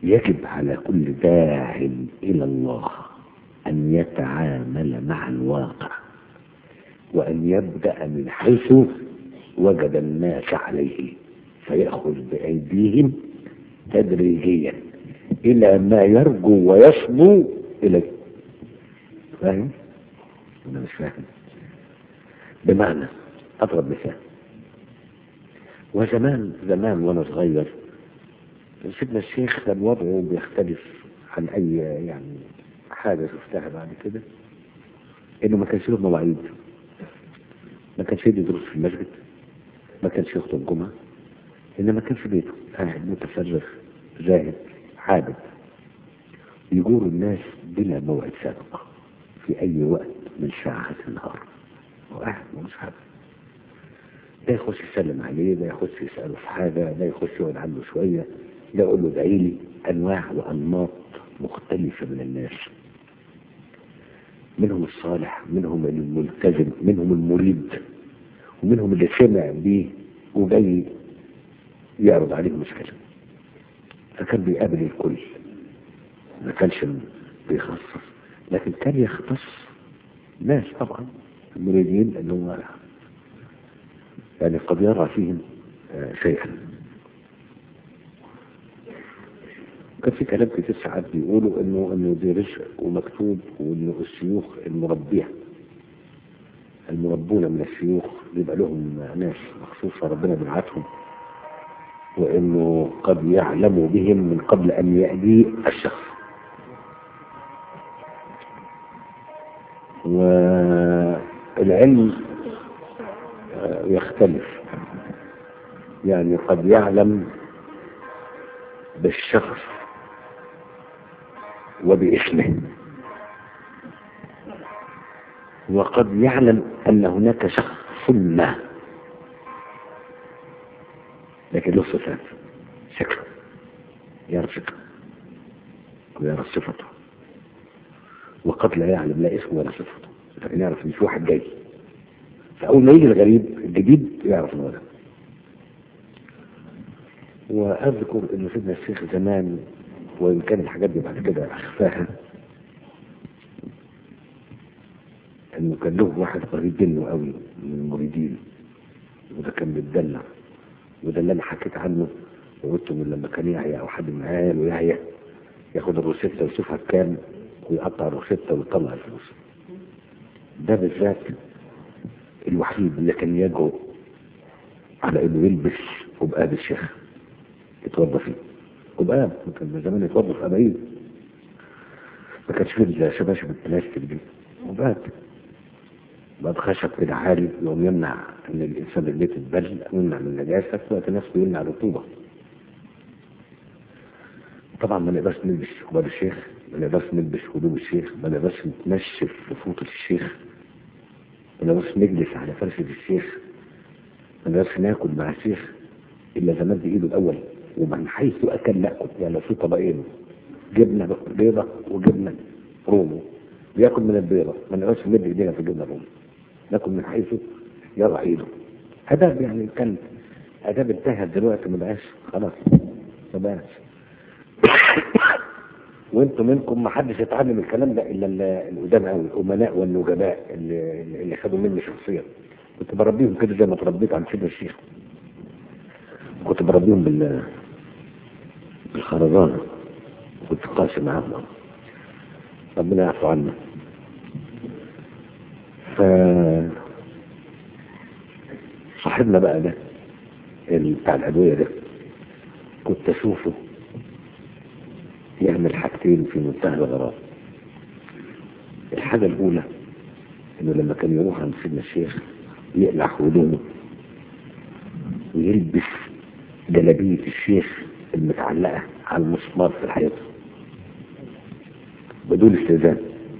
يجب على كل داع إلى الله أن يتعامل مع الواقع وأن يبدأ من حيث وجد الناس عليه فيأخذ بأيديهم تدريجيا إلى ما يرجو ويصبو إليه فاهم؟ أنا مش فاهم بمعنى أضرب مثال وزمان زمان وأنا صغير سيدنا الشيخ كان وضعه بيختلف عن أي يعني حاجة شفتها بعد كده إنه ما كانش له مواعيد ما كانش يدي دروس في المسجد ما كانش يخطب جمعة إنما كان في بيته قاعد متفرغ زاهد عابد يجور الناس بلا موعد سابق في أي وقت من ساعات النهار وقاعد ومش حاجة لا يخش يسلم عليه لا يخش يسأله في حاجة لا يخش يقعد عنده شوية لا يقول له ادعي لي أنواع وأنماط مختلفة من الناس منهم الصالح منهم الملتزم منهم المريد ومنهم اللي سمع بيه وجاي يعرض عليه مشكلة فكان بيقابل الكل ما كانش بيخصص لكن كان يختص ناس طبعا المريدين اللي هو يعني قد يرى فيهم آه شيئا كان في كلام كتير ساعات بيقولوا انه انه دي رزق ومكتوب وانه الشيوخ المربيه المربون من الشيوخ بيبقى لهم ناس مخصوصه ربنا بيبعتهم وانه قد يعلم بهم من قبل ان يأتي الشخص والعلم يختلف يعني قد يعلم بالشخص وباسمه وقد يعلم ان هناك شخص ما لكن له صفات شكله يعرف شكله ويعرف صفته وقد لا يعلم لا اسمه ولا صفته لكن يعرف ان في واحد جاي فاول ما يجي الغريب الجديد يعرف انه ده واذكر ان سيدنا الشيخ زمان وان كان الحاجات دي بعد كده اخفاها انه كان له واحد قريب منه قوي من المريدين وده كان بيتدلع وده اللي انا حكيت عنه وقلت من لما كان يحيى او حد من عياله يحيى ياخد الروشته ويشوفها بكام ويقطع الروشته ويطلع الفلوس ده بالذات الوحيد اللي كان يجرؤ على انه يلبس قبقاب الشيخ يتوضى فيه قبقاب كان زمان يتوضى في قبايل ما كانش فيه الشباشب البلاستيك دي قبقاب بقى خشب كده عالي يقوم يمنع ان الانسان اللي تتبل يمنع من النجاسه في وقت نفسه يمنع الرطوبه طبعا ما نقدرش نلبس قباب الشيخ ما نقدرش نلبس هدوم الشيخ ما نقدرش نتنشف لفوطة الشيخ ما نقدرش نجلس على فرشة الشيخ ما نقدرش ناكل مع الشيخ الا اذا مد ايده الاول ومن حيث اكل ناكل يعني في طبقين جبنه بيضه وجبنه رومي بياكل من البيضه ما نقدرش نمد ايدينا في الجبنه الرومي ناكل من حيث يضع ايده اداب يعني كان اداب انتهت دلوقتي ما بقاش خلاص ما بقاش وانتوا منكم ما حدش يتعلم الكلام ده الا القدام قوي الامناء والنجباء اللي, اللي خدوا مني شخصيا كنت بربيهم كده زي ما تربيت عن سيدنا الشيخ كنت بربيهم بال بالخرزانة كنت قاسي معاهم ربنا يعفو عنا ف صاحبنا بقى ده بتاع الأدوية ده كنت أشوفه يعمل حاجتين في منتهى الغرام الحاجة الأولى إنه لما كان يروح عند سيدنا الشيخ يقلع هدومه ويلبس جلابية الشيخ المتعلقة على المسمار في الحيط بدون استئذان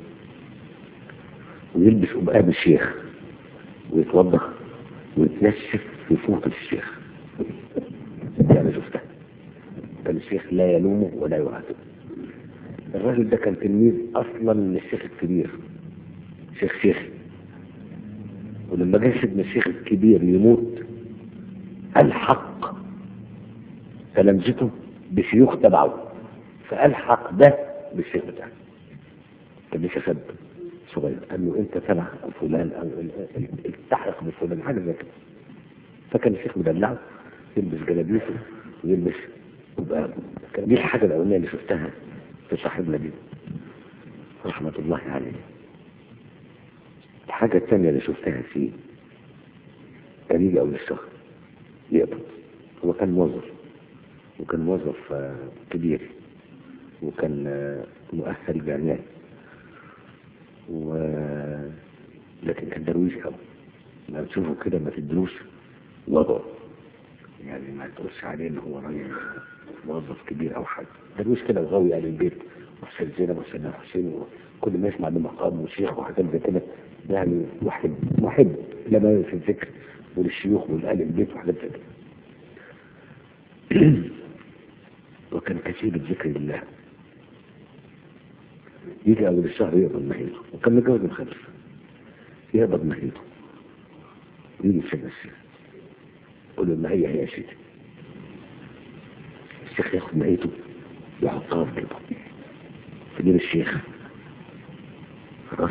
ويلبس قبقاب الشيخ ويتوضا ويتنشف في فوطة الشيخ يعني شفتها كان الشيخ لا يلومه ولا يعاتبه الراجل ده كان تلميذ اصلا للشيخ الكبير شيخ شيخ ولما جه سيدنا الشيخ الكبير يموت الحق تلامذته بشيوخ تبعه فالحق ده بالشيخ بتاعه كان لسه شاب صغير قال له انت تبع فلان او التحق بفلان حاجه زي كده فكان الشيخ مدلعه يلبس جلابيته ويلبس يبقى دي الحاجه الاولانيه اللي شفتها في صاحبنا دي رحمه الله عليه الحاجه الثانيه اللي شفتها فيه كان يجي اول الشهر يقبض هو كان موظف وكان موظف آه، كبير وكان آه، مؤهل جامعي و لكن كان درويش قوي لما تشوفه كده ما تدروش وضعه يعني ما تقولش عليه ان هو راجل موظف كبير او حاجه درويش كده وغاوي اهل البيت وحسين زينب وحسين حسين وكل ما يسمع بمقام وشيخ وحاجات زي كده يعني محب محب لما في الذكر وللشيوخ ولأهل البيت وحاجات زي كده وكان كثير الذكر لله يجي أول الشهر يقبض مهيته وكان متجوز من خمس يقبض مهيته يجي في الشيخ يقول له المهية هي يا سيدي الشيخ ياخد مهيته يحطها في جيبه في جيب الشيخ خلاص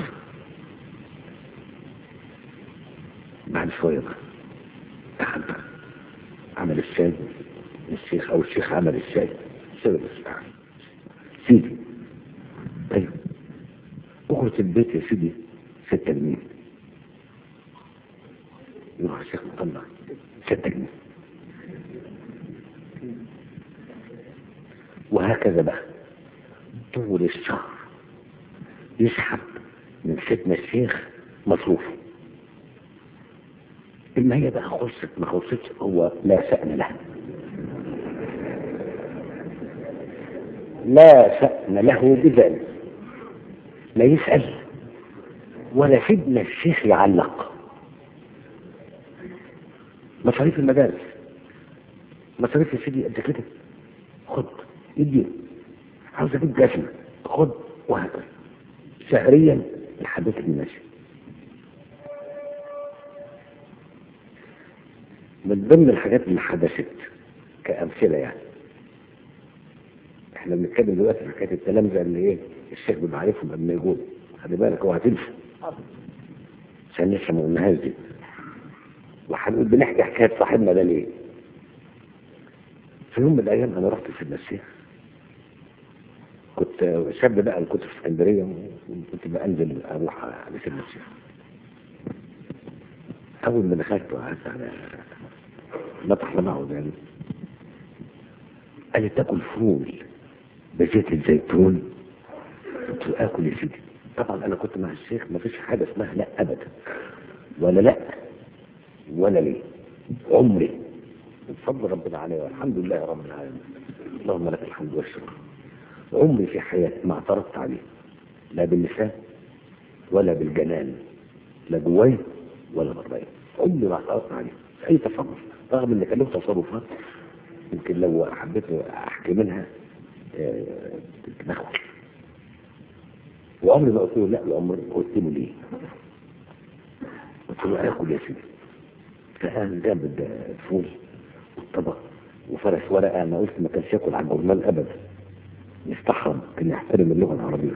بعد شوية بقى دخل بقى عمل الشاي الشيخ او الشيخ عمل الشاي شرب الشاي سيدي طيب اخرج البيت يا سيدي ستة جنيه يروح الشيخ مطلع ستة جنيه وهكذا بقى طول الشهر يسحب من سيدنا الشيخ مصروفه إما هي بقى خلصت ما خلصتش هو لا شأن له لا شأن له بذلك لا يسأل ولا سيدنا الشيخ يعلق مصاريف المدارس مصاريف يا سيدي قد كده خد يدي عاوز اجيب جزمه خد وهكذا شهريا الحدث اللي ماشي من ضمن الحاجات اللي حدثت كأمثلة يعني احنا بنتكلم دلوقتي في حكاية التلامذة اللي ايه الشيخ بيبقى عارفهم قبل ما يقول خلي بالك اوعى تنسى عشان لسه ما قلناهاش دي وهنقول بنحكي حكاية صاحبنا ده ليه في يوم من الايام انا رحت في الشيخ كنت شاب بقى كنت في اسكندريه وكنت بنزل اروح على سيدنا الشيخ اول ما دخلت وقعدت على مطرح لما اقعد يعني قال لي تاكل فول بزيت الزيتون قلت له اكل يا سيدي طبعا انا كنت مع الشيخ ما فيش حاجه اسمها لا ابدا ولا لا ولا ليه عمري بفضل ربنا عليه والحمد لله رب العالمين اللهم لك الحمد والشكر عمري في حياتي ما اعترضت عليه لا باللسان ولا بالجنان لا جواي ولا برايا عمري ما اعترضت عليه في اي تصرف رغم ان كان له تصرفات يمكن لو حبيت احكي منها تتنخل وعمري ما قلت له لا الامر قلت له ليه قلت له اكل يا سيدي فقام جاب الفول والطبق وفرش ورقه انا قلت ما كانش ياكل على الجرنال ابدا يستحرم كان يحترم اللغه العربيه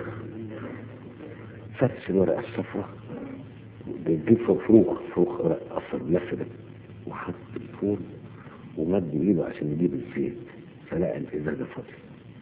فرش الورقه الصفراء بيجيب فوق فروخ فروخ اصفر نفس ده وحط الفول ومد ايده عشان يجيب الزيت فلقى الازازه فاضيه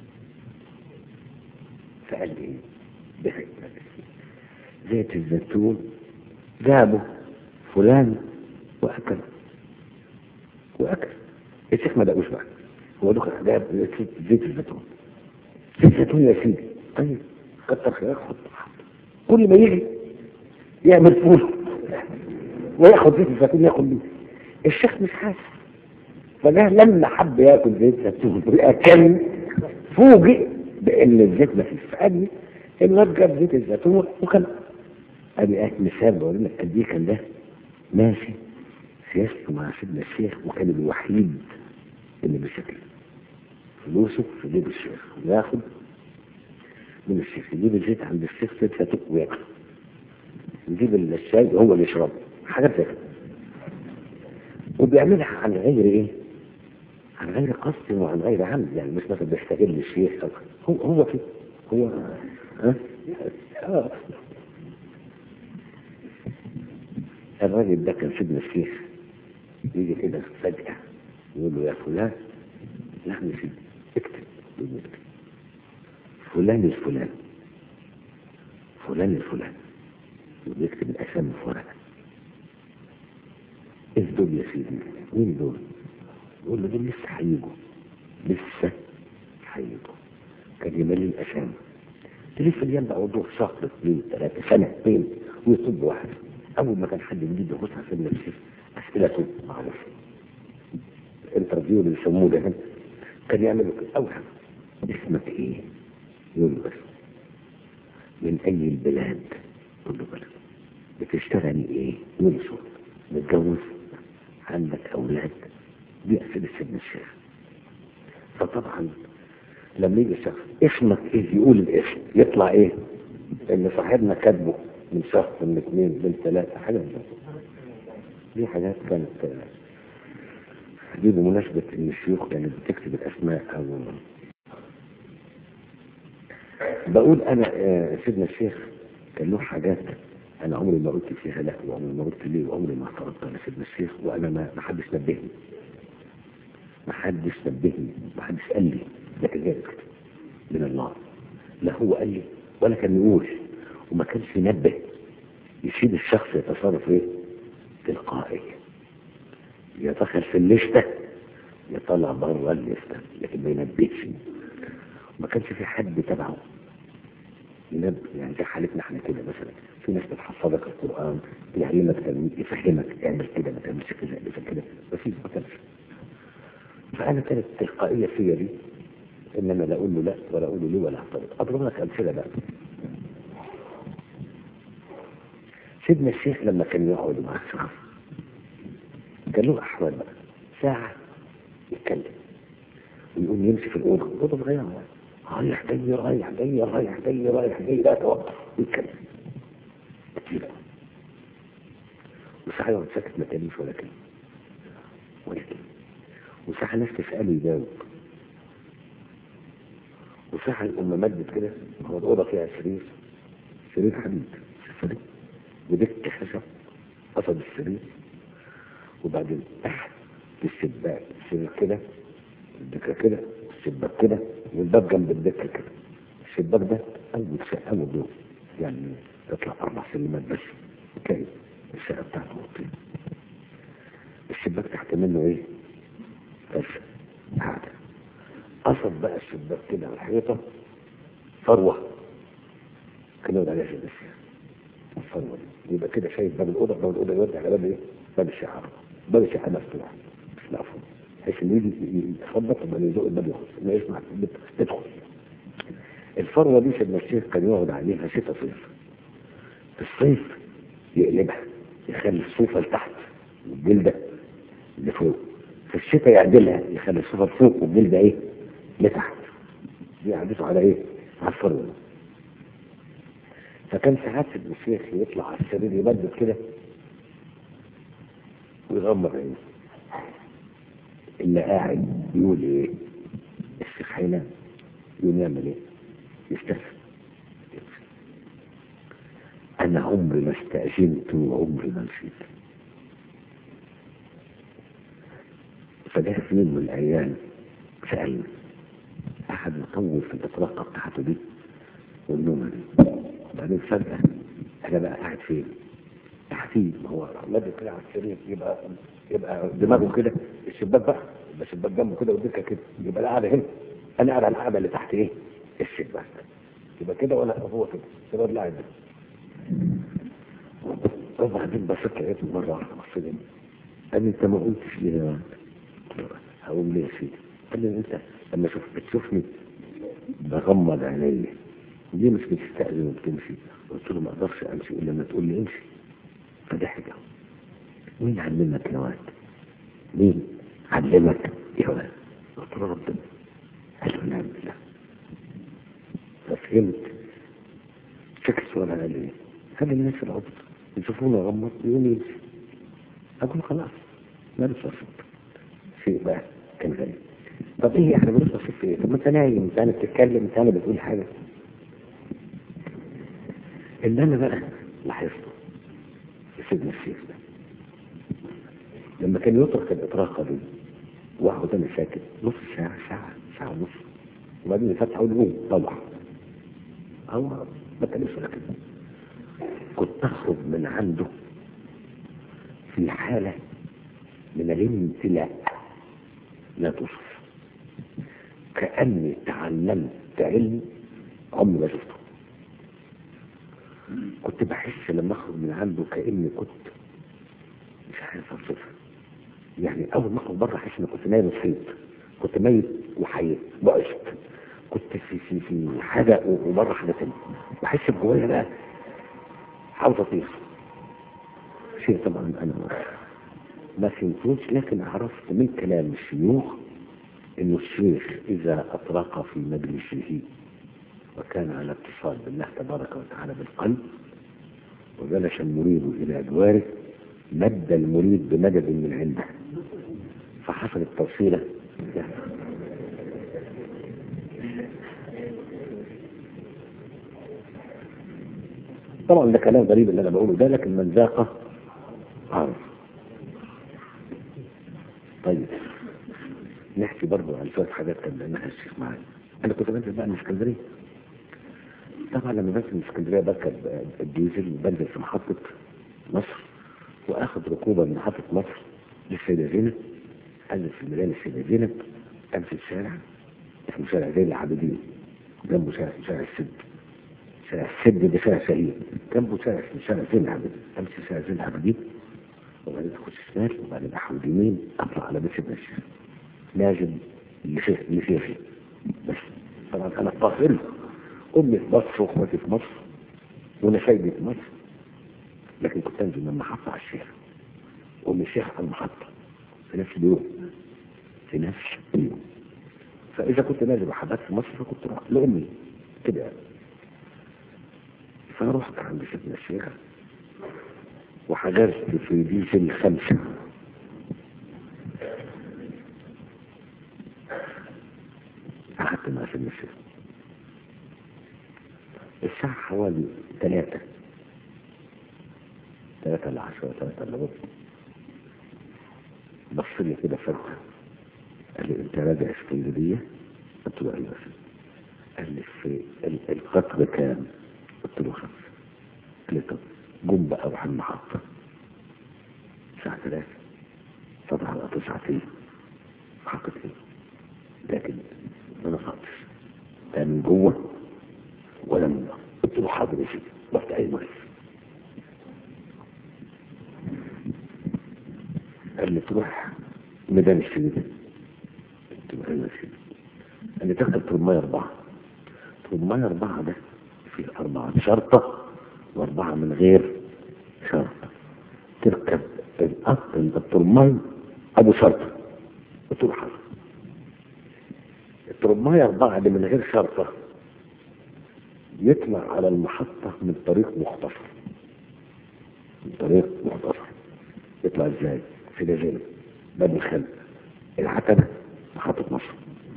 فقال لي ايه زيت الزيتون جابه فلان واكل واكل الشيخ ما دقوش بقى هو دخل جاب زيت الزيتون زيت الزيتون يا سيدي طيب كتر خيرك حط كل ما يجي يعمل فول وياخد زيت الزيتون ياخد منه الشيخ مش حاسس فده لما حب ياكل زيت زيتون كان فوجئ بان الزيت ما فيش فقال لي الواد جاب زيت الزيتون وكان ادي ايه مثال بقول لك قد ايه كان ده ماشي سياسته مع سيدنا الشيخ وكان الوحيد اللي بشكل فلوسه في جيب الشيخ وياخد من الشيخ يجيب الزيت عند الشيخ زيت زيتون وياكل يجيب الشاي هو اللي يشربه حاجات زي كده وبيعملها عن غير ايه عن غير قصد وعن غير عمد يعني مش مثلا بيستغل الشيخ أو هو هو كده هو ها آه. الراجل ده كان سيدنا الشيخ يجي كده فجأة يقول له يا فلان لا مش اكتب يقول له اكتب فلان الفلان فلان الفلان يقول يكتب الأسامي في ورقة ايه دول يا سيدي مين دول يقول له دول لسه هيجوا لسه هيجوا كان يملي الأسامي تلف اليوم بقى وضوح شهر اثنين ثلاثة سنة اثنين ويطب واحد أول ما كان حد جديد يخش في النفس أسئلته معروفة الانترفيو اللي بيسموه ده كان يعمل كده أول حاجة اسمك إيه؟ يقول له بس من أي البلاد؟ يقول له بس بتشتغلي إيه؟ يقول له شغل متجوز عندك أولاد دي أسئلة سيدنا الشيخ فطبعا لما يجي الشخص اسمك ايه يقول الاسم يطلع ايه اللي صاحبنا كاتبه من شهر من اثنين من ثلاثة حاجة من دي حاجات كانت دي بمناسبة ان الشيوخ كانت بتكتب الاسماء او بقول انا آه، سيدنا الشيخ كان له حاجات انا عمري ما قلت فيها لا وعمري ما قلت ليه وعمري ما اعترضت على سيدنا الشيخ وانا ما ما حدش نبهني ما حدش نبهني ما حدش قال لي لكن جاي كده من الله لا هو قال لي ولا كان يقول وما كانش ينبه يسيب الشخص يتصرف ايه تلقائيا يدخل في الليسته يطلع بره الليسته لكن ما ينبهش ما كانش في حد تبعه ينبه يعني زي حالتنا احنا كده مثلا في ناس بتحفظك القران يعلمك تلميذ يفهمك اعمل كده ما تعملش كده اعمل كده مفيش ما كانش فانا كانت التلقائيه فيا دي ان انا لا اقول له لا ولا اقول له ليه ولا اعترض اضرب لك امثله بقى سيدنا الشيخ لما كان يقعد مع الشخص كان له احوال بقى ساعه يتكلم ويقوم يمشي في الاوضه الاوضه صغيره رايح جاي رايح جاي رايح جاي رايح جاي لا توقف ويتكلم كتير وساعه يقعد ساكت ما تقوليش ولا كلمه ولا كلمه وساعه ناس تساله يجاوب وساعة يقوم ممدد كده هو الأوضة فيها سرير سرير حديد سرير ودك خشب قصد السرير وبعدين تحت الشباك السرير كده الدكة كده الشباك كده والباب جنب الدكة كده الشباك ده أول شقة أول دور يعني يطلع أربع سلمات بس تلاقي الشقة بتاعته مطين الشباك تحت منه إيه؟ فرشة قاعدة قصد بقى الشباك كده على الحيطه فروه كده ولا عليها شباك الفروه دي يبقى كده شايف باب الاوضه باب الاوضه يودي على باب ايه؟ باب الشعر باب الشعر مفتوح مش مقفول بحيث ان يجي يخبط لما يزق الباب يخش ما يسمع تدخل الفروه دي سيدنا الشيخ كان يقعد عليها شتاء صيف في الصيف يقلبها يخلي الصوفه لتحت والجلده لفوق في الشتاء يعدلها يخلي الصوفه لفوق والجلده ايه؟ لتحت دي عادته على ايه على الفرو فكان ساعات ابن الشيخ يطلع على السرير يمدد كده ويغمض عينه اللي قاعد يقول ايه الشيخ هينام يقوم يعمل ايه يستسلم انا عمري ما استأذنت وعمري ما نسيت فده في يوم من الايام سألني أحد مطول في الإطلاقة بتاعته دي والنومة دي بعدين فجأة أنا بقى قاعد فين؟ تحتيه ما هو مادة كده على السرير يبقى يبقى دماغه كده الشباك بقى يبقى الشباك جنبه كده والدكة كده يبقى القعدة هنا أنا قاعد على القعدة اللي تحت إيه؟ الشباك يبقى كده وأنا هو كده الشباب اللي قاعد ده وبعدين بصيت لقيته مرة واحدة بصيت لي قال لي أنت ما قلتش ليه يا ولد؟ هقول ليه يا سيدي؟ قال لي انت لما شوف بتشوفني بغمض عيني دي مش بتستأذن وبتمشي قلت له ما اقدرش امشي الا لما تقول لي امشي فضحك مين علمك يا ولد؟ مين علمك يا ولد؟ قلت له ربنا قال له نعم بالله ففهمت سكت ولا قال لي هذا الناس العبد يشوفوني غمض يقوم يمشي اقول خلاص ما بتصرف شيء بقى كان غريب طب ايه احنا بنصرف في ايه؟ طب ما انت نايم انت بتتكلم انت بتقول حاجه اللي انا بقى لاحظته في سيدنا الشيخ ده لما كان يترك الاطراقه دي واقعد انا ساكت نص ساعه ساعه ساعه ونص وبعدين يفتح يقول طبعا هو ما كانش ولا كده كنت اخرج من عنده في حاله من الامتلاء لا توصف كأني تعلمت علم عمري ما شفته كنت بحس لما اخرج من عنده كأني كنت مش عارف اوصفها يعني اول ما اخرج بره احس اني كنت نايم وصحيت كنت ميت وحييت بعشت كنت في في في حاجه وبره حاجه ثانيه بحس بجوايا بقى عاوز اطير شيء طبعا انا ما فهمتوش لكن عرفت من كلام الشيوخ انه الشيخ اذا اطرق في مجلسه وكان على اتصال بالله تبارك وتعالى بالقلب وجلس المريد الى جواره مد المريد بمدد من عنده فحصلت توصيله طبعا ده كلام غريب اللي انا بقوله ده لكن من ذاق عارف طيب نحكي برضه عن شويه حاجات كان بيعملها الشيخ معايا انا كنت بنزل بقى من اسكندريه طبعا لما بنزل من اسكندريه بركب الديزل بنزل في محطه مصر واخد ركوبه من محطه مصر للسيده زينب انزل في ميدان السيده زينب امشي الشارع اسمه شارع زين العابدين جنبه شارع شارع السد شارع السد ده شارع شهير جنبه شارع اسمه شارع زين العابدين امشي شارع زين العابدين وبعدين اخش شمال وبعدين احود يمين اطلع على بيت ابن الشيخ نازل لشيخ لشيخي بس طبعا انا طافل امي في مصر واخواتي في مصر وانا سايبي في مصر لكن كنت انزل من المحطه على الشيخ ومن الشيخ على المحطه في نفس اليوم في نفس اليوم فاذا كنت نازل وحبات في مصر فكنت اروح لامي كده يعني فرحت عند سيدنا الشيخ وحجزت في ديزل خمسة قعدت مع سيدنا الشيخ الساعة حوالي ثلاثة ثلاثة إلا عشرة ثلاثة إلا ربع بص لي كده فجأة قال لي أنت راجع اسكندرية؟ قلت له أيوه قال لي في القطر كام؟ قلت له خمسة قال لي طب قم بقى روح المحطة الساعة ثلاثة صبح القطر ساعتين محطة ايه؟ لكن ما نفعتش لا من جوه ولا من بره قلت له حاضر يا سيدي رحت أي مريض قال لي تروح ميدان السيدي قلت له ايوه يا سيدي قال لي تركب ترماية أربعة ترماية أربعة ده في أربعة شرطة وأربعة من غير شرطة تركب القطر الترماي أبو شرطة قلت له حاضر الترماية أربعة اللي من غير شرطة يطلع على المحطة من طريق مختصر من طريق مختصر يطلع ازاي؟ في نزيل باب الخلق العتبة محطة مصر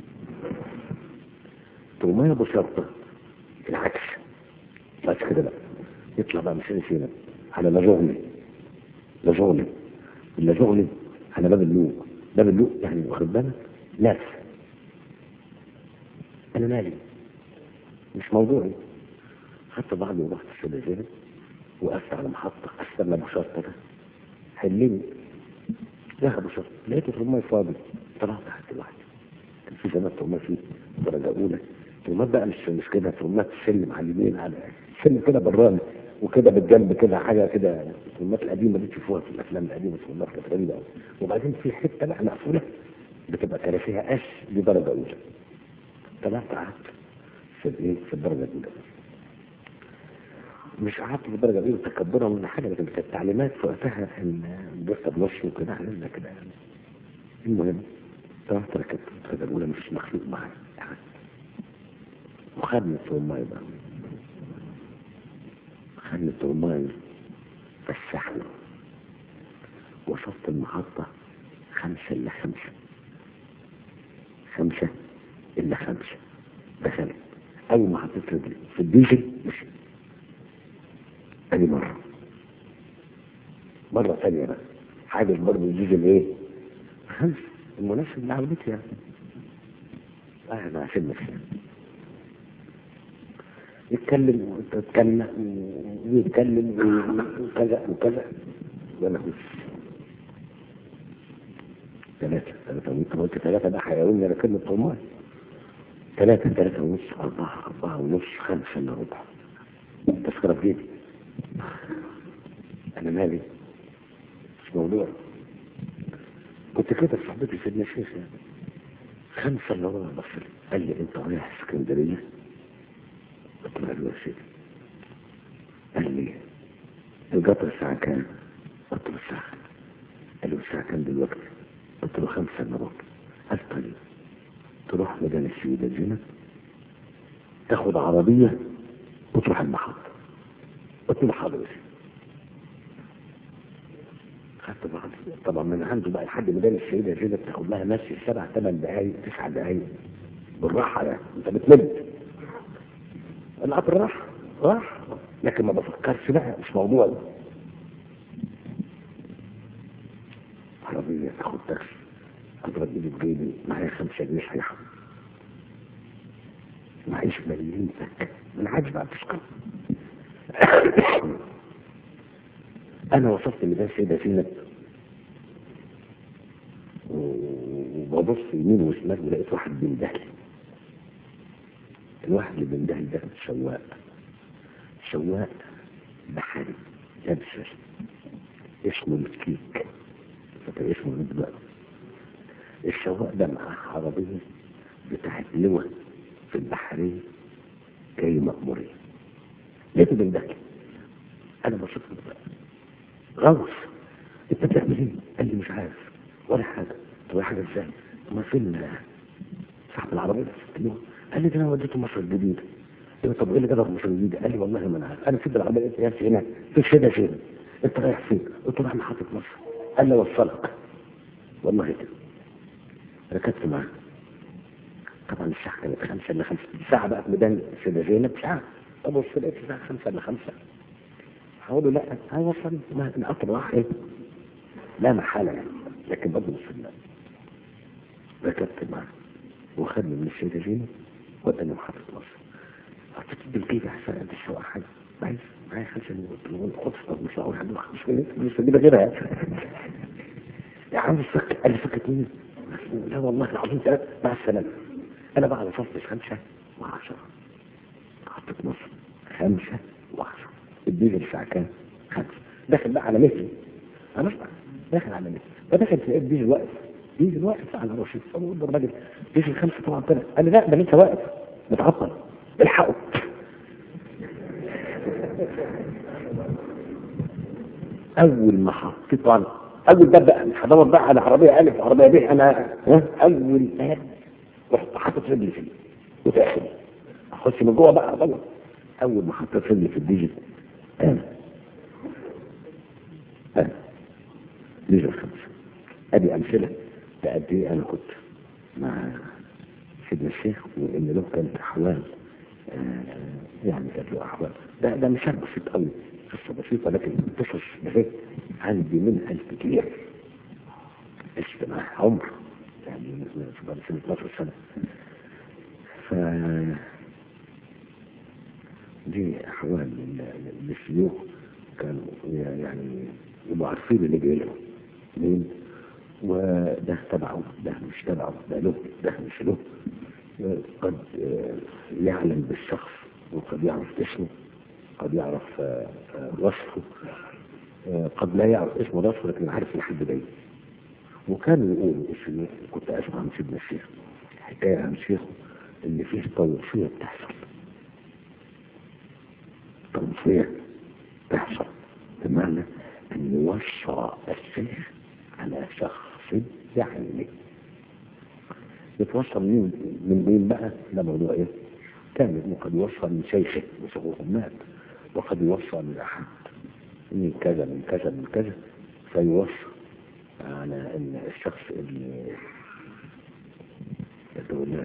ترماية أبو شرطة العكس بس كده بقى يطلع بقى مش سينا على لجغلي لجغلي اللجغلي على باب اللوق باب اللوق يعني واخد بالك لف انا مالي مش موضوعي خدت بعضي ورحت السيدة زينب وقفت على محطة استنى ابو شرطة ده حلني يا ابو شرطة لقيته في الماء فاضي طلعت تحت لوحدي كان في زمان ترمات فيه درجة أولى ترمات بقى مش مش كده ترمات سلم على اليمين على سلم كده براني وكده بالجنب كده حاجة كده الترمات القديمة دي تشوفوها في الأفلام القديمة الترمات كانت غريبة أوي وبعدين في حتة بقى مقفولة بتبقى كان فيها قش لدرجة أولى طلعت قعدت في الايه في الدرجة الأولى مش قعدت في الدرجة الأولى تكبرا من حاجة لكن كانت تعليمات في وقتها إن بس بنص وكده عملنا كده يعني المهم طلعت ركبت الدرجة الأولى مش مخلوق معايا وخدني الترماي بقى خدني الترماي فسحني وصلت المحطة خمسة إلا خمسة خمسة إلا خمسة دخلت أول ما حطيت رجلي في الديزل مشي أدي مرة مرة ثانية بقى حاجة برضه الديزل إيه؟ خمسة المناسب لعودتي يعني قاعد عشان نفسي يتكلم وتتكلم ويتكلم وكذا وكذا ولا فيش ثلاثة ثلاثة وانت قلت ثلاثة ده هيقول لي كلمة طماع ثلاثة ثلاثة ونص أربعة أربعة ونص خمسة إلا ربع تذكرة في جيبي أنا مالي مش موضوع كنت كده في صاحبتي سيدنا الشيخ يعني خمسة إلا ربع بص قال لي أنت رايح اسكندرية قلت له أيوة يا سيدي قال لي القطر الساعة كام؟ قلت له الساعة قال له الساعة كام دلوقتي؟ قلت له خمسة إلا ربع قال طيب تروح ميدان السيدة زينب تاخد عربية وتروح المحطة قلت له حاضر يا سيدي خدت بعض طبعا من عنده بقى لحد ميدان السيدة زينب تاخد لها ماشي سبع ثمان دقايق تسع دقايق بالراحة يعني انت بتمد القطر راح راح لكن ما بفكرش بقى مش موضوع عربية تاخد تاكسي اضرب ايدي بجيبي معايا خمسة جنيه صحيحة معيش مليين فك من عاجز بقى تشكر انا وصلت لده السيدة زينب وببص يمين وشمال ولقيت واحد بيندهلي الواحد اللي بيندهلي ده سواق سواق بحري لابس اسمه مسكيك فاكر اسمه ايه دلوقتي السواق ده معاه عربية بتاعت لواء في البحرية جاي مأمورية لقيته بيندهلي انا بصيت له بقى غوص انت بتعمل ايه؟ قال لي مش عارف ولا حاجه طب ولا حاجه ازاي؟ ما فين صاحب العربيه قلت له قال لي ده انا وديته مصر الجديده قلت له طب ايه اللي جابك مصر الجديده؟ قال لي والله ما انا عارف انا سيب العربيه لقيت نفسي هنا في الشده فين؟ انت رايح فين؟ قلت له رايح محطه مصر قال لي اوصلك والله كده ركبت معاه طبعا الساعه كانت خمسة الا خمسة ساعة بقى في ميدان السيدة زينب ساعة طب بص لقيت الساعة خمسة الا خمسة هقول له لا هيوصل ما القطر راح ايه لا محالة يعني لكن برضه مش في ركبت معاه وخدني من السيدة زينب وداني محطة مصر حطيت بالجيب احسن قد السواق حاجة عايز معايا خمسة جنيه قلت له خد طب مش هقول حد مش جنيه مش هجيب غيرها يا عم السكت قال لي سكت مين؟ لا والله العظيم ثلاثة مع السلامة انا بقى على صف خمسة وعشرة حطيت مصر خمسة وعشرة الديزل الساعة كام؟ خمسة داخل بقى على متر انا اسمع داخل على متر فداخل في الديزل واقف ديزل واقف على رشيد فبقول للراجل ديزل خمسة طبعا طلع قال لي لا ده انت واقف متعطل الحقه اول ما حطيت على اول باب بقى مش هدور بقى على عربيه الف عربيه ب انا ها اول باب رحت حاطط رجلي فيه وتاخد اخش من جوه بقى ادور اول ما حطيت رجلي في الديجل انا انا ديجل خمسه ادي امثله بقد ايه انا كنت مع سيدنا الشيخ وان له كانت احوال آه يعني كانت له احوال ده ده مثال بسيط قوي قصه بسيطه لكن قصص بهيك عندي منها الكثير عشت معاه عمر يعني بعد سنه 12 سنه ف دي احوال للشيوخ كانوا يعني يبقوا عارفين اللي جاي لهم مين وده تبعه ده مش تبعه ده له ده مش له قد يعلم بالشخص وقد يعرف اسمه قد يعرف وصفه قد لا يعرف اسمه وصفه لكن عارف لحد بعيد وكانوا يقولوا اسمه كنت اسمع عن سيدنا الشيخ حكايه عن شيخه اللي فيه توصيه بتحصل توصيه تحصل بمعنى ان يوصى الشيخ على شخص بعينه يتوصل من من مين بقى ده موضوع ايه كان وقد يوصل من شيخه وشيخه مات وقد يوصل من احد من كذا من كذا من كذا فيوصى على ان الشخص اللي يتولاه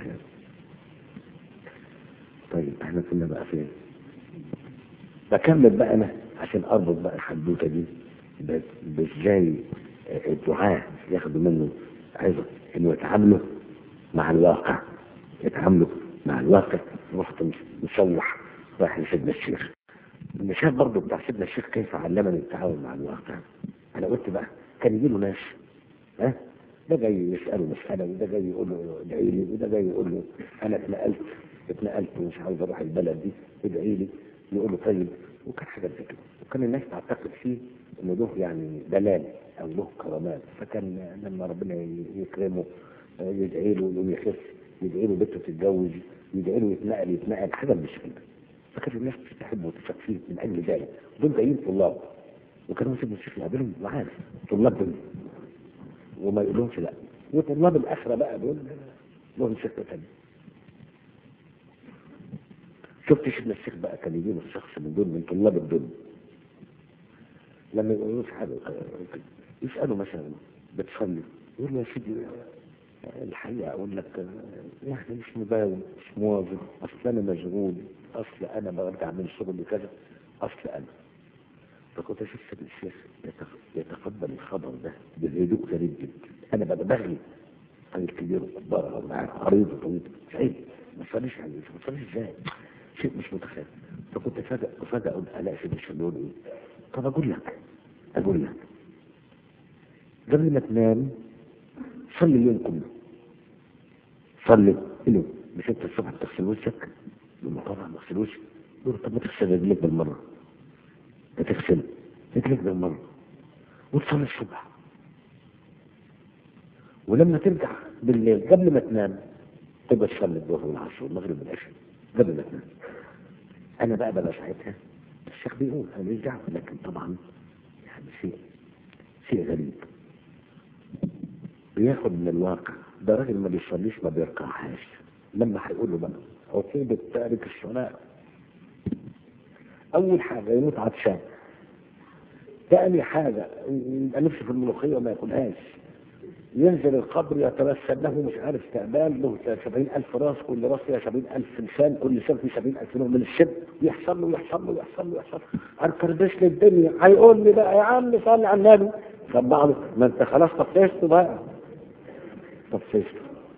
طيب احنا كنا بقى فين بكمل بقى انا عشان اربط بقى الحدوته دي ب- بازاي الدعاة ياخدوا منه عظة انه يتعاملوا مع الواقع يتعاملوا مع الواقع رحت مشوح رايح لسيدنا الشيخ المثال برضه بتاع سيدنا الشيخ كيف علمني التعامل مع الواقع انا قلت بقى كان يجي له ناس ها ده جاي يساله مساله وده جاي يقول له ادعي لي وده جاي يقول له انا اتنقلت اتنقلت ومش عاوز اروح البلد دي ادعي لي يقول له طيب وكان حاجات زي كده وكان الناس تعتقد فيه انه له يعني دلال او له كرامات فكان لما ربنا يكرمه آه، يدعي له يقوم يخف يدعي له بنته تتجوز يدعي له يتنقل يتنقل حاجه مش كده فكانت الناس تحبه وتثق فيه من اجل ذلك دول جايين طلاب وكانوا سيدنا الشيخ يقابلهم معانا طلاب دول وما يقولهمش لا وطلاب الاخره بقى دول لهم سكه ثانيه شفت سيدنا الشيخ بقى كان يجيب الشخص من دول من طلاب الدنيا لما يقولوا له حاجه كده، يسالوا مثلا بتصلي يقول له يا سيدي الحقيقه اقول لك آه، يعني مش مباوم مش مواظب اصل انا مشغول اصل انا برجع من شغلي كذا اصل انا فكنت اشوف سيدنا الشيخ يتق- يتقبل الخبر ده بهدوء غريب جدا انا ببقى بغلي راجل كبير وكبار عريض وطويل مش عيب ما تصليش عليه ما تصليش ازاي شيء مش متخيل فكنت فجأة فجأة اقول الاقي سيدنا الشيخ بيقول ايه طب اقول لك اقول لك قبل ما تنام صلي اليوم كله صلي اليوم مش انت الصبح بتغسل وشك يقول له طبعا بغسل وشي يقول له طب ما تغسل رجليك بالمره ما تغسل رجليك بالمره وتصلي الصبح ولما ترجع بالليل قبل ما تنام تبقى تصلي الظهر والعصر والمغرب والعشاء قبل ما تنام انا بقى بقى ساعتها الشيخ بيقول انا مش دعوه لكن طبعا يعني شيء شيء غريب بياخد من الواقع ده راجل ما بيصليش ما بيركعهاش لما هيقول له بقى عقوبة تارك الصلاة أول حاجة يموت عطشان تاني حاجة يبقى نفسه في الملوخية وما ياكلهاش ينزل القبر يترسل له مش عارف استقبال له سبعين ألف راس كل راس فيها سبعين ألف لسان كل لسان فيه سبعين ألف نوع من الشد يحصل له يحصل له يحصل له يحصل له هنكردش لي الدنيا هيقول لي بقى يا عم صلي على النبي طب بعض ما انت خلاص طفشت بقى طفشت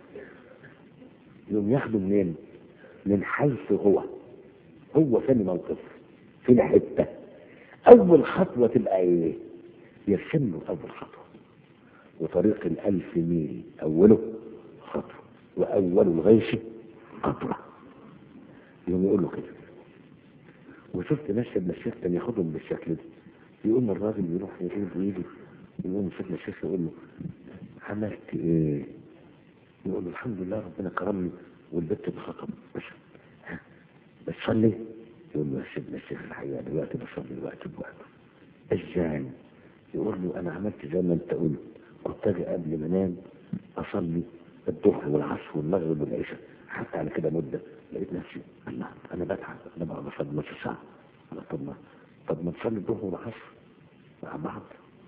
يوم ياخده منين؟ من حيث هو هو فين موقف فين حته اول خطوه تبقى ايه؟ يرسم له اول خطوه وطريق الألف ميل أوله خطوة وأول الغيش قطرة يوم يقول له كده وشفت ناس ابن الشيخ كان ياخدهم بالشكل ده يقوم الراجل يروح يغيب ويجي يقوم سيدنا الشيخ يقول له عملت ايه؟ يقول له الحمد لله ربنا كرمني والبت اتخطب بس ها، بتصلي؟ يقول له يا سيدنا الشيخ الحقيقه دلوقتي بصلي الوقت بوقته ازاي؟ يقول له انا عملت زي ما انت قلت كنت اجي قبل ما انام اصلي الظهر والعصر والمغرب والعشاء حتى على كده مده لقيت نفسي الله انا بتعب انا بقى بصلي نص ساعه انا طب ما طب ما نصلي الظهر والعصر مع بعض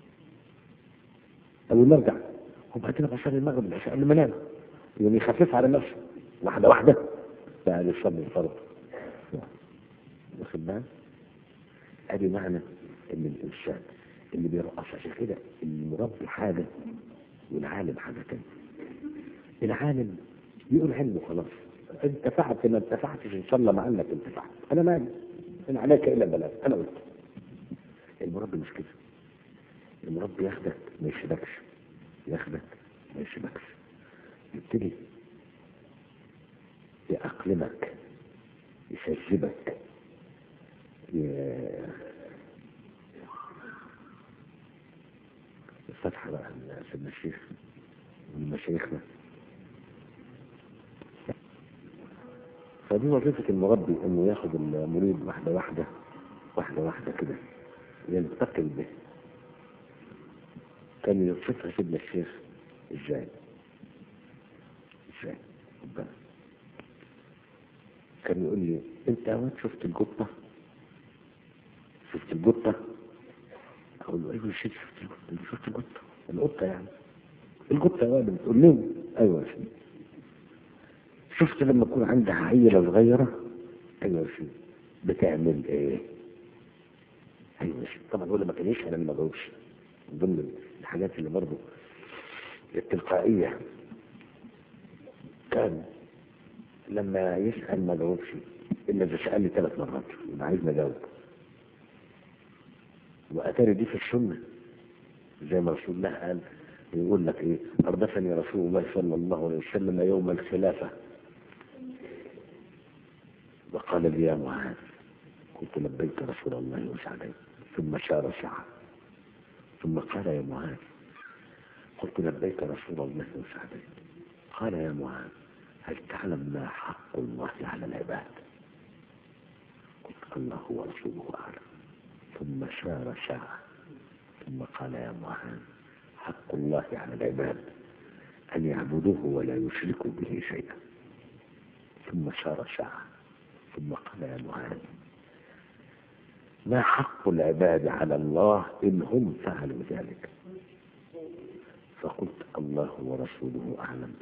اول ما ارجع وبعدين بصلي المغرب والعشاء قبل ما انام يوم يخفف على نفسه واحده واحده بقى يصلي الفرض واخد بالك ادي معنى ان الانسان اللي بيرقص عشان كده اللي مربي حاجة والعالم حاجة تانية العالم يقول علمه خلاص انتفعت ما انتفعتش ان شاء الله مع انك انتفعت انا مالي ان عليك الا بلاغ انا قلت المربي مش كده المربي ياخدك ما يسيبكش ياخدك ما يسيبكش يبتدي يأقلمك يسذبك ي- الفتحة بقى من سيدنا الشيخ من مشايخنا فدي وظيفة المربي انه ياخد المريد واحدة واحدة واحدة واحدة كده ينتقل به كان يوصفها سيدنا الشيخ ازاي ازاي خد بالك. كان يقول لي انت يا واد شفت القطة شفت القطة اقول له ايوه يا سيدي شفت القطة انت شفت القطة القطة يعني القطة يا واد بتقول لي ايوه يا سيدي شفت لما يكون عندها عيلة صغيرة ايوه شو بتعمل ايه ايوه شو طبعا هو لما كان يسأل انا ما جاوبش من ضمن الحاجات اللي برضه التلقائية كان لما يسأل ما جاوبش إلا إذا سألني ثلاث مرات يبقى عايز أجاوب وأتاري دي في السنة زي ما رسول الله قال يقول لك إيه أردفني رسول الله صلى الله عليه وسلم يوم الخلافة وقال لي يا معاذ قلت لبيك رسول الله وسعديك ثم شار سعى ثم قال يا معاذ قلت لبيك رسول الله وسعديك قال يا معاذ هل تعلم ما حق الله على العباد قلت الله ورسوله أعلم ثم شار ساعة ثم قال يا معاذ حق الله على العباد أن يعبدوه ولا يشركوا به شيئا ثم شار ساعة ثم قال يا معاذ ما حق العباد على الله إن هم فعلوا ذلك فقلت الله ورسوله أعلم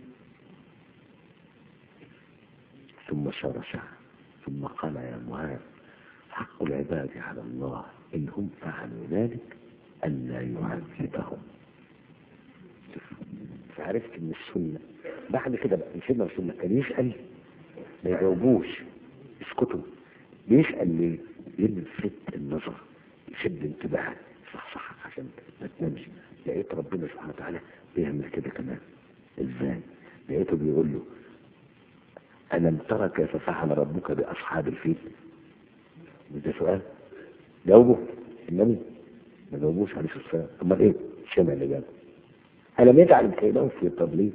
ثم شار ساعة ثم قال يا معاذ حق العباد على الله إن هم فعلوا ذلك ألا يعذبهم فعرفت ان السنة بعد كده بقى سيدنا رسول الله كان يسأل ما يجاوبوش يسكتوا بيسأل ليه؟ يلفت النظر يشد انتباهك صح صح عشان ما تنامش لقيت ربنا سبحانه وتعالى بيعمل كده كمان ازاي؟ لقيته بيقول له ألم ترى كيف فعل ربك بأصحاب الفيل؟ ده سؤال جاوبه النبي ما جاوبوش عليه الصلاة والسلام أمال إيه؟ سمع اللي جابه ألم يجعل كيدهم في تضليل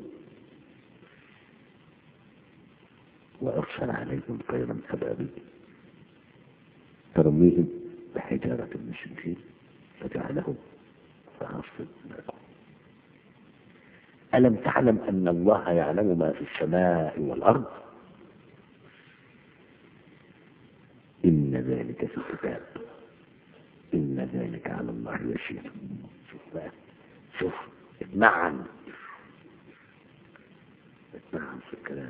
وأرسل عليهم طيرا أبابيل ترميهم بحجارة من سجيل فجعلهم فعصف مأكول ألم تعلم أن الله يعلم ما في السماء والأرض إن ذلك في الكتاب إن ذلك على الله يسير شوف بقى شوف اتمعن اتمعن في الكلام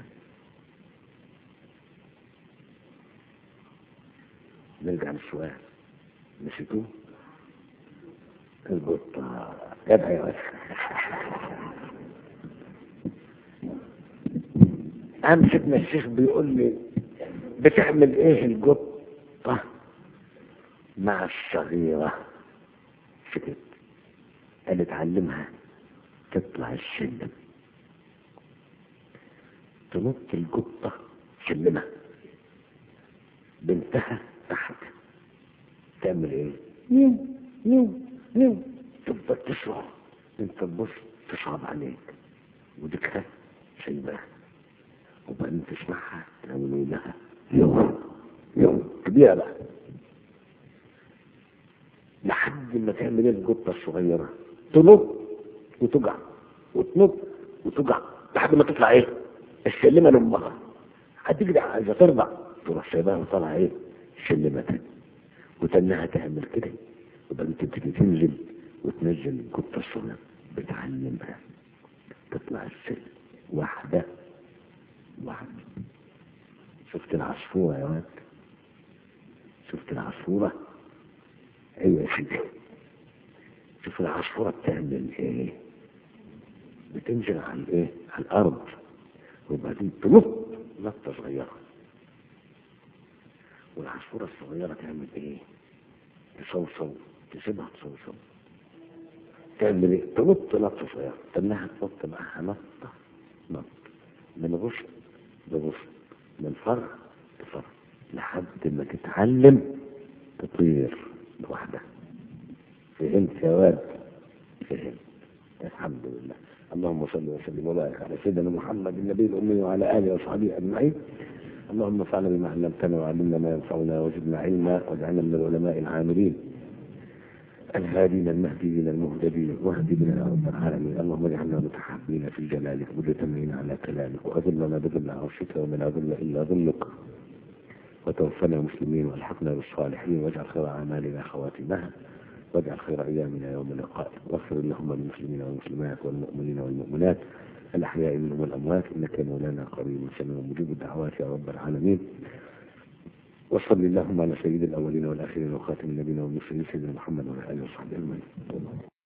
نرجع للسؤال نسيتوه القطة جدع يا واد قام سيدنا الشيخ بيقول لي بتعمل ايه القطة مع الصغيرة سكت قال اتعلمها تطلع السلم تنط القطة سلمة بنتها تحت تعمل ايه نيو نيو نيو تفضل تشعر انت تبص تصعب عليك وديكها سايباها وبعدين تسمعها تعملوا لها يوم يوم كبيرة بقى لحد ما تعمل ايه القطة الصغيرة تنط وتقع وتنط وتقع لحد ما تطلع ايه السلمة لأمها هتجري عايزة ترضع تروح سايباها وطالعة ايه سلمة تاني وتنها تعمل كده وبعدين تبتدي تنزل وتنزل القطة الصغيرة بتعلمها تطلع السلم واحدة واحدة شفت العصفورة يا واد شفت العصفورة ايوه يا سيدي شوف العصفورة بتعمل ايه بتنزل على الايه على الارض وبعدين تنط نطة صغيرة والعصفورة الصغيرة تعمل ايه تصوصو تسيبها تصوصو تعمل ايه تنط نطة صغيرة تنها تنط معاها نطة نط من غصن لغصن من فرع لفرع لحد ما تتعلم تطير لوحدها فهمت يا واد فهمت الحمد لله اللهم صل وسلم وبارك على سيدنا محمد النبي الأمي وعلى آله وصحبه أجمعين اللهم انفعنا بما علمتنا وعلمنا ما ينفعنا وزدنا علما واجعلنا من العلماء العاملين الهادين المهديين المهتدين واهد بنا يا رب العالمين اللهم اجعلنا متحابين في جلالك مجتمعين على كلامك واذلنا بذل عرشك ومن اذل الا ذلك وتوفنا مسلمين والحقنا بالصالحين واجعل خير اعمالنا خواتمها واجعل خير ايامنا يوم لقائك واغفر اللهم للمسلمين والمسلمات والمؤمنين والمؤمنات الأحياء منهم والأموات إنك يا مولانا قريب سميع مجيب الدعوات يا رب العالمين وصل اللهم على سيد الأولين والآخرين وخاتم النبيين والمرسلين سيدنا محمد وعلى آله وصحبه أجمعين